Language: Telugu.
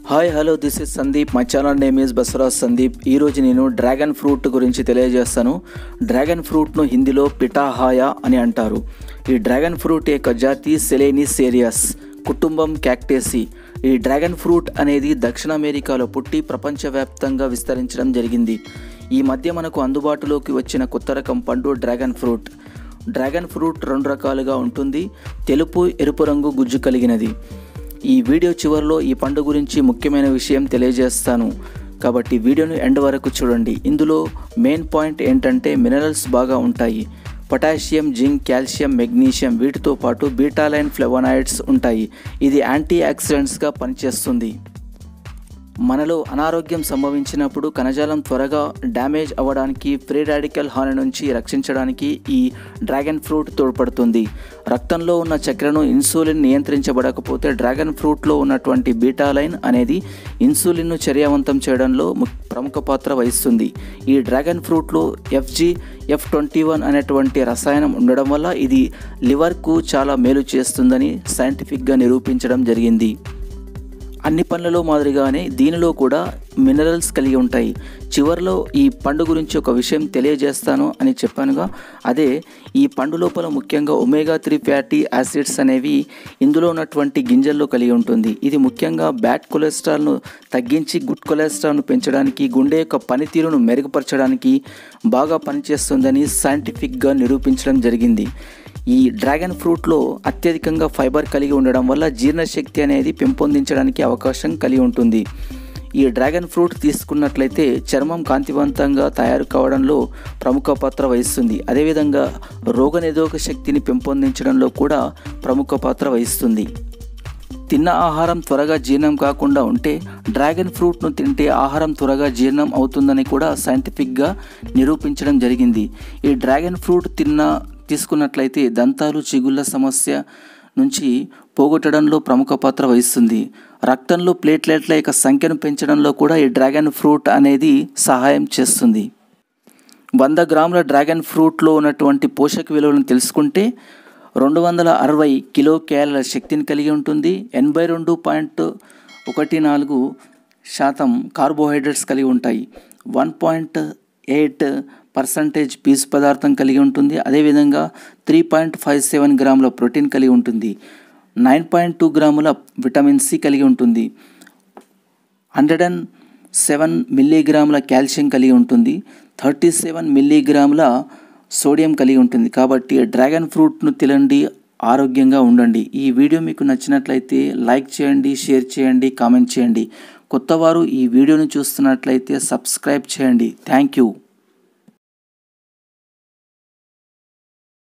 hi hello this is Sandeep my channel name is Basavaraj Sandeep ఈరోజు నేను డ్రాగన్ ఫ్రూట్ గురించి తెలియజేస్తాను డ్రాగన్ ఫ్రూట్ను హిందీలో పిటాహాయ అని అంటారు ఈ డ్రాగన్ ఫ్రూట్ యొక్క జాతి సెలేనిస్ ఏరియాస్ కుటుంబం క్యాక్టేసి ఈ డ్రాగన్ ఫ్రూట్ అనేది దక్షిణ అమెరికాలో పుట్టి ప్రపంచవ్యాప్తంగా విస్తరించడం జరిగింది ఈ మధ్య మనకు అందుబాటులోకి వచ్చిన కొత్త రకం పండు డ్రాగన్ ఫ్రూట్ డ్రాగన్ ఫ్రూట్ రెండు రకాలుగా ఉంటుంది తెలుపు ఎరుపు రంగు గుజ్జు కలిగినది ఈ వీడియో చివరిలో ఈ పండు గురించి ముఖ్యమైన విషయం తెలియజేస్తాను కాబట్టి వీడియోను ఎండ్ వరకు చూడండి ఇందులో మెయిన్ పాయింట్ ఏంటంటే మినరల్స్ బాగా ఉంటాయి పొటాషియం జింక్ కాల్షియం మెగ్నీషియం వీటితో పాటు బీటాలైన్ ఫ్లెవనాయిడ్స్ ఉంటాయి ఇది యాంటీ ఆక్సిడెంట్స్గా పనిచేస్తుంది మనలో అనారోగ్యం సంభవించినప్పుడు కణజాలం త్వరగా డ్యామేజ్ అవ్వడానికి ఫ్రీ రాడికల్ హాని నుంచి రక్షించడానికి ఈ డ్రాగన్ ఫ్రూట్ తోడ్పడుతుంది రక్తంలో ఉన్న చక్కెరను ఇన్సులిన్ నియంత్రించబడకపోతే డ్రాగన్ ఫ్రూట్లో ఉన్నటువంటి బీటాలైన్ అనేది ఇన్సులిన్ను చర్యవంతం చేయడంలో ము- ప్రముఖ పాత్ర వహిస్తుంది ఈ డ్రాగన్ ఫ్రూట్లో ఎఫ్జి ఎఫ్ ట్వంటీ వన్ అనేటువంటి రసాయనం ఉండడం వల్ల ఇది లివర్కు చాలా మేలు చేస్తుందని సైంటిఫిక్గా నిరూపించడం జరిగింది అన్ని పండ్లలో మాదిరిగానే దీనిలో కూడా మినరల్స్ కలిగి ఉంటాయి చివరిలో ఈ పండు గురించి ఒక విషయం తెలియజేస్తాను అని చెప్పానుగా అదే ఈ పండు లోపల ముఖ్యంగా ఒమేగా త్రీ ఫ్యాటీ యాసిడ్స్ అనేవి ఇందులో ఉన్నటువంటి గింజల్లో కలిగి ఉంటుంది ఇది ముఖ్యంగా బ్యాడ్ కొలెస్ట్రాల్ను తగ్గించి గుడ్ కొలెస్ట్రాల్ను పెంచడానికి గుండె యొక్క పనితీరును మెరుగుపరచడానికి బాగా పనిచేస్తుందని సైంటిఫిక్గా నిరూపించడం జరిగింది ఈ డ్రాగన్ ఫ్రూట్లో అత్యధికంగా ఫైబర్ కలిగి ఉండడం వల్ల జీర్ణశక్తి అనేది పెంపొందించడానికి అవకాశం కలిగి ఉంటుంది ఈ డ్రాగన్ ఫ్రూట్ తీసుకున్నట్లయితే చర్మం కాంతివంతంగా తయారు కావడంలో ప్రముఖ పాత్ర వహిస్తుంది అదేవిధంగా రోగనిరోధక శక్తిని పెంపొందించడంలో కూడా ప్రముఖ పాత్ర వహిస్తుంది తిన్న ఆహారం త్వరగా జీర్ణం కాకుండా ఉంటే డ్రాగన్ ఫ్రూట్ను తింటే ఆహారం త్వరగా జీర్ణం అవుతుందని కూడా సైంటిఫిక్గా నిరూపించడం జరిగింది ఈ డ్రాగన్ ఫ్రూట్ తిన్న తీసుకున్నట్లయితే దంతాలు చిగుళ్ళ సమస్య నుంచి పోగొట్టడంలో ప్రముఖ పాత్ర వహిస్తుంది రక్తంలో ప్లేట్లెట్ల యొక్క సంఖ్యను పెంచడంలో కూడా ఈ డ్రాగన్ ఫ్రూట్ అనేది సహాయం చేస్తుంది వంద గ్రాముల డ్రాగన్ ఫ్రూట్లో ఉన్నటువంటి పోషక విలువలను తెలుసుకుంటే రెండు వందల అరవై కిలో క్యాలరీల శక్తిని కలిగి ఉంటుంది ఎనభై రెండు పాయింట్ ఒకటి నాలుగు శాతం కార్బోహైడ్రేట్స్ కలిగి ఉంటాయి వన్ పాయింట్ ఎయిట్ పర్సంటేజ్ పీసు పదార్థం కలిగి ఉంటుంది అదేవిధంగా త్రీ పాయింట్ ఫైవ్ సెవెన్ గ్రాముల ప్రోటీన్ కలిగి ఉంటుంది నైన్ పాయింట్ టూ గ్రాముల విటమిన్ సి కలిగి ఉంటుంది హండ్రెడ్ అండ్ సెవెన్ మిల్లీగ్రాముల కాల్షియం కలిగి ఉంటుంది థర్టీ సెవెన్ మిల్లీగ్రాముల సోడియం కలిగి ఉంటుంది కాబట్టి డ్రాగన్ ఫ్రూట్ను తినండి ఆరోగ్యంగా ఉండండి ఈ వీడియో మీకు నచ్చినట్లయితే లైక్ చేయండి షేర్ చేయండి కామెంట్ చేయండి కొత్తవారు ఈ వీడియోను చూస్తున్నట్లయితే సబ్స్క్రైబ్ చేయండి థ్యాంక్ యూ